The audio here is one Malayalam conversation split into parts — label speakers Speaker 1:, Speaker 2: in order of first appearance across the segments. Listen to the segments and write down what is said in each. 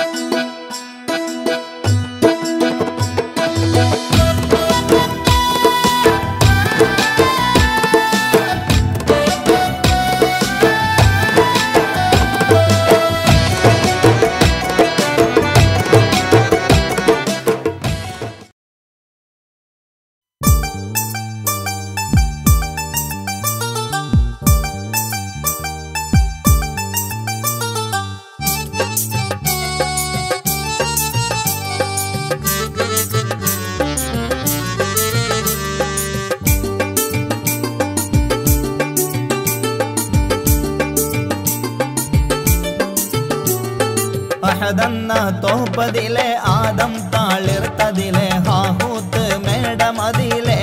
Speaker 1: അഹദന്ന തോപ്പതിലെ ആദം താളിർത്തതിലെ ഹാഹൂത്ത് മേടമതിലെ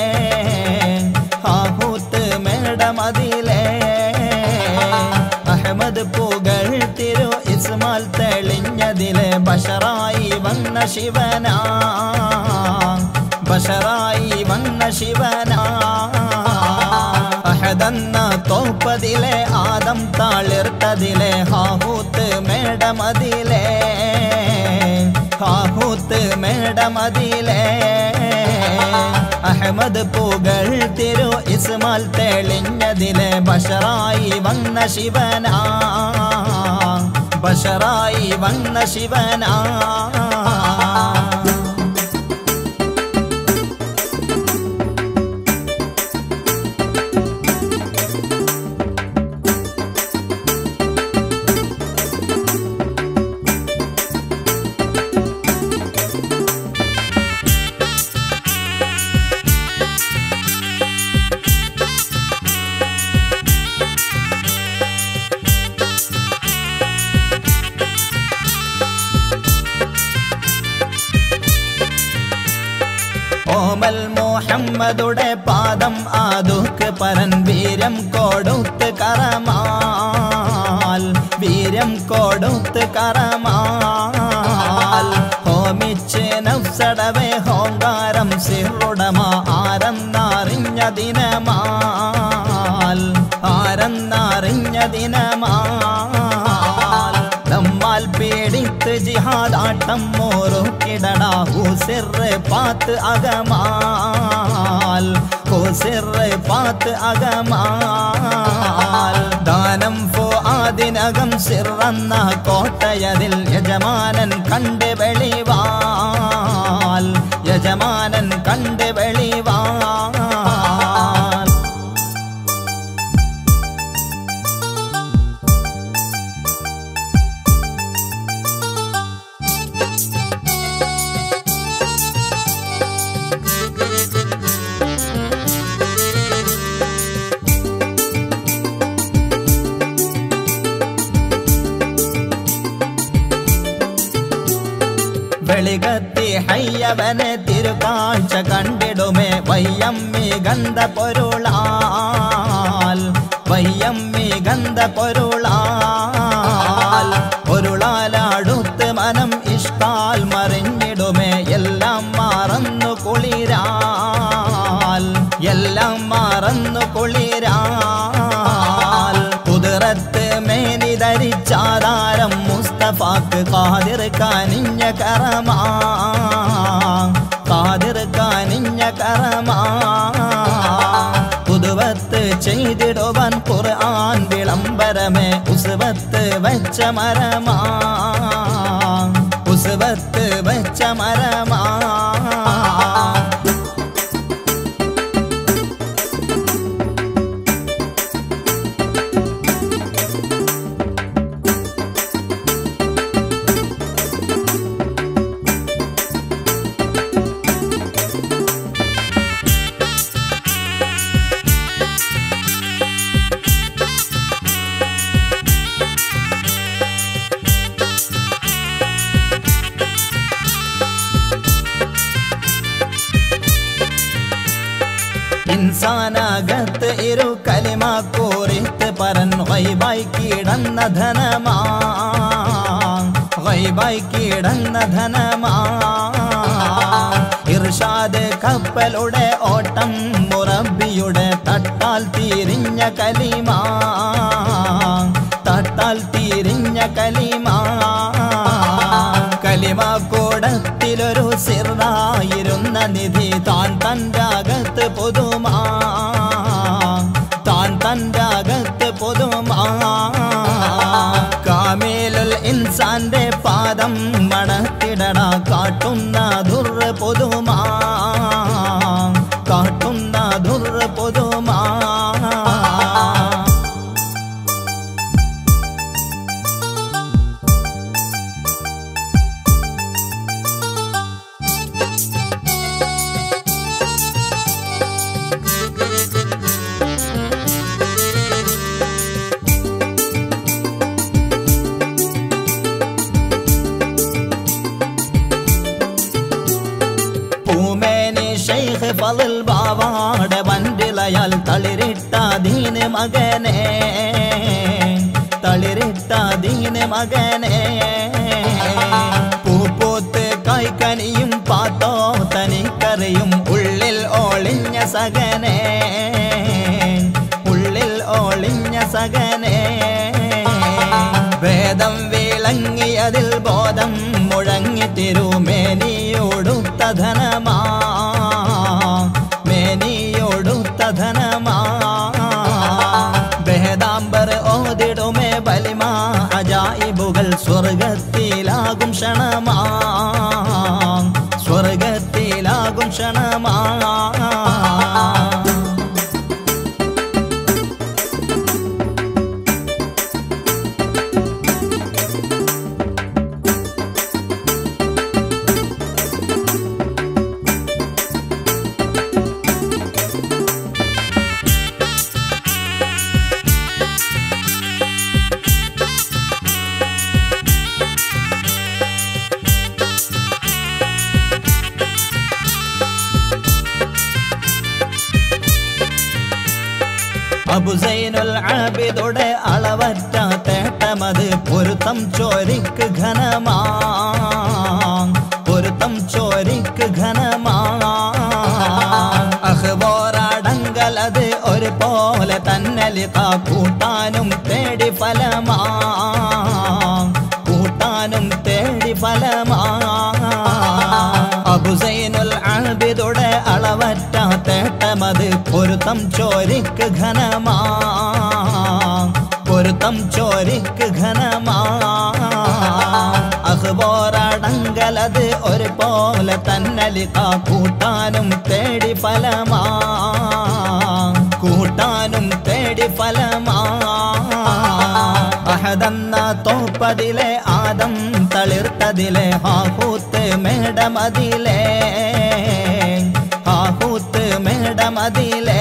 Speaker 1: ഹാഹൂത്ത് മേടമതിലെ അഹമ്മദ് പൂകൾ തിരു ഇസ്മാൽ തെളിഞ്ഞതിലെ ബഷറായി വന്ന ശിവനാ ബഷറായി വന്ന ശിവനാ അഹദന്ന തോപ്പതിലെ ആദം താളിർത്തതിലെ ഹാഹൂത്ത് മേടമതിലെ ഹാഹൂത്ത് മേടമതിലെ അഹമ്മദ് പൂകൾ തിരു ഇസ്മാൽ തെളിഞ്ഞതിലെ ബഷറായി വന്ന ശിവനാ ബഷറായി വന്ന ശിവനാ ഓമൽ മുഹമ്മദുടെ പാദം ആദുക്ക് പരൻ വീരം കൊടുത്ത് കറമാൽ വീരം കൊടുത്ത് കറമാൽ ഹോമിച്ച് നഫ്സടവേ ഹോങ്കാരം സിറുടമ ആരെന്നറിഞ്ഞ ദിനമാൽ ആരെന്നറിഞ്ഞ ദിനമാൽ നമ്മാൽ പേടിത്ത് ജിഹാദാട്ടം മോറുക്കിടടാ ഹൂസിറ് പാത്ത് അകമാൽ ഹൂസിറ് പാത്ത് അകമാൽ ദാനം ഫോ ആദിനകം സിറന്ന കോട്ടയതിൽ യജമാനൻ കണ്ട് വെളിവാൽ യജമാനൻ കണ്ട് വെളിവാൽ വെളികത്തി ഹയ്യവനെ തിരുകാഴ്ച കണ്ടിടുമേ വയ്യമ്മി ഗന്ധ പൊരുളാൽ വയ്യമ്മി ഗന്ധ പൊരുളാൽ പൊരുളാലടുത്ത് മനം ഇഷ്ടാൽ മറിഞ്ഞിടുമേ എല്ലാം മറന്നു കുളിരാൽ എല്ലാം മറന്നു കുളിരാൽ കുതിരത്ത് മേനി ധരിച്ചാധാരം മുസ്തഫാക്ക് കാതിർ കാനിഞ്ഞ കറമാ കാതിർ കാനിഞ്ഞ കറമാ പുതുവത്ത് ചെയ്തിടുവാൻ ഖുർആൻ വിളംബരമേ ഉസുവത്ത് വെച്ച മരമാ ഉസുവത്ത് വെച്ച മരമാ ഇൻസാനകത്ത് ഇരു കലിമ കോറിത്ത് പരൻ വൈബായി കിടന്ന ധനമാ വൈബായി കിടന്ന ധനമാ ഇർഷാദ് കപ്പലുടെ ഓട്ടം മുറബിയുടെ തട്ടാൽ തിരിഞ്ഞ കലിമാ തട്ടാൽ തിരിഞ്ഞ കലിമാ കലിമാക്കൂടത്തിലൊരു സിറായിരുന്ന നിധി താൻ തൻ്റാകത്ത് പൊതുമാ താൻ തൻ്റാകത്ത് പൊതുമാ കാമേലുൽ ഇൻസാന്റെ പാദം മണത്തിടട കാട്ടുന്ന ദുർ പൊതുമാ കാട്ടുന്ന ദുർ പൊതുമാ പൂമേനി ഷെയ്ഖ് ഫളിൽ ബാവാടെ വണ്ടിളയാൽ തളിരിട്ട ദീന് മകനെ തളിരിട്ട ദീന് മകനെ പൂപ്പൂത്ത് കായ്ക്കനിയും പാത്തോ തനിക്കറിയും ഉള്ളിൽ ഒളിഞ്ഞ സകനെ ഉള്ളിൽ ഒളിഞ്ഞ സകനെ വേദം വിളങ്ങിയതിൽ ബോധം മുഴങ്ങി തിരുമേനിയോടുത്ത ധനമാ മേനിയോടുത്ത ധനമാ വേദാംബർ ഓതിടുമേ ബലിമാ അജായിബുകൾ സ്വർഗത്തിലാകും ക്ഷണമാ സ്വർഗത്തിലാകും ക്ഷണമാ അബുസൈനുൽ ആബിദുടെ അളവറ്റ തേട്ടമത് പൊരുത്തം ചോരിക്ക് ഘനമാ പൊരുത്തം ചോരിക്ക് ഘനമാ അഹ്ബോറടങ്കലത് ഒരു പോലെ തന്നെ ലിഖ കൂട്ടാനും തേടി ഫലമാ കൂട്ടാനും തേടി ഫലമാ അബുസൈനുൽ ആബിദുടെ അളവറ്റ തേട്ടമത് പൊരുത്തം ചോരിക്ക് ഘനമാ പൊരുത്തം ചോരിക്ക് ഘനമാ അഹ്ബോറടങ്കലത് ഒരു പോലെ തന്നെ ലിഖ കൂട്ടാനും തേടി ഫലമാ കൂട്ടാനും തേടി ഫലമാ അഹദന്ന തോപ്പതിലെ ആദം തളിർത്തതിലെ ഹാഹൂത്ത് മേടമതിലെ ഹാഹൂത്ത് മേടമതിലെ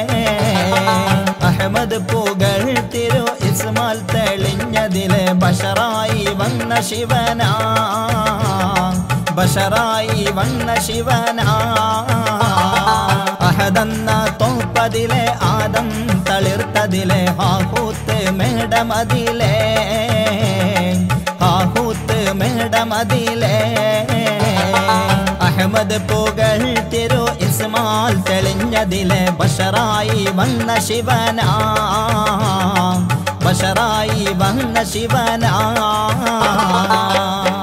Speaker 1: അഹമ്മദ് പൂകൾ തിരു ഇസ്മാൽ തെളിഞ്ഞതിലെ ബഷറായി വന്ന ശിവനാ ബഷറായി വന്ന ശിവനാ അഹദന്ന തോപ്പതിലെ ആദം തളിർത്തതിലെ ഹാഹൂത്ത് മേടമതിലെ ഹാഹൂത്ത് മേടമതിലെ അഹമ്മദ് പൂകൾ തിരു ഇസ്മാൽ തെളിഞ്ഞതിലെ ബഷറായി വന്ന ശിവനാ ബഷറായി വന്ന ശിവനാ